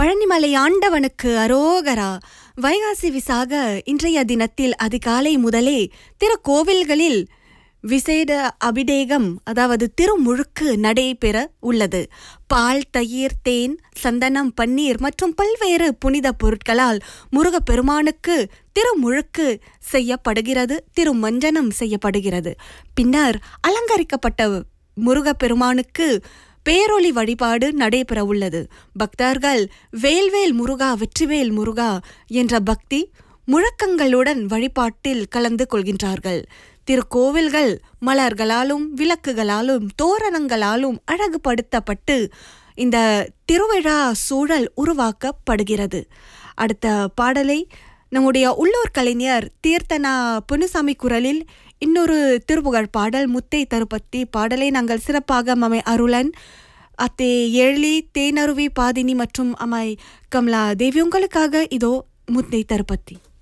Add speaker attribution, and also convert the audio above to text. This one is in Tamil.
Speaker 1: பழனிமலை ஆண்டவனுக்கு அரோகரா வைகாசி விசாக இன்றைய தினத்தில் அதிகாலை முதலே திருக்கோவில்களில் விசேட அபிடேகம் அதாவது திருமுழுக்கு நடைபெற உள்ளது பால் தயிர் தேன் சந்தனம் பன்னீர் மற்றும் பல்வேறு புனித பொருட்களால் முருகப்பெருமானுக்கு திருமுழுக்கு செய்யப்படுகிறது திருமஞ்சனம் செய்யப்படுகிறது பின்னர் அலங்கரிக்கப்பட்ட முருகப்பெருமானுக்கு பேரொளி வழிபாடு நடைபெற உள்ளது பக்தர்கள் வேல்வேல் முருகா வெற்றிவேல் முருகா என்ற பக்தி முழக்கங்களுடன் வழிபாட்டில் கலந்து கொள்கின்றார்கள் திருக்கோவில்கள் மலர்களாலும் விளக்குகளாலும் தோரணங்களாலும் அழகுபடுத்தப்பட்டு இந்த திருவிழா சூழல் உருவாக்கப்படுகிறது அடுத்த பாடலை நம்முடைய உள்ளூர் கலைஞர் தீர்த்தனா புனுசாமி குரலில் இன்னொரு திருப்புகழ் பாடல் முத்தை தருப்பத்தி பாடலை நாங்கள் சிறப்பாக மமை அருளன் அத்தே எழி தேனருவி பாதினி மற்றும் அம்மாய் கமலா தேவி உங்களுக்காக இதோ முத்தை தருப்பத்தி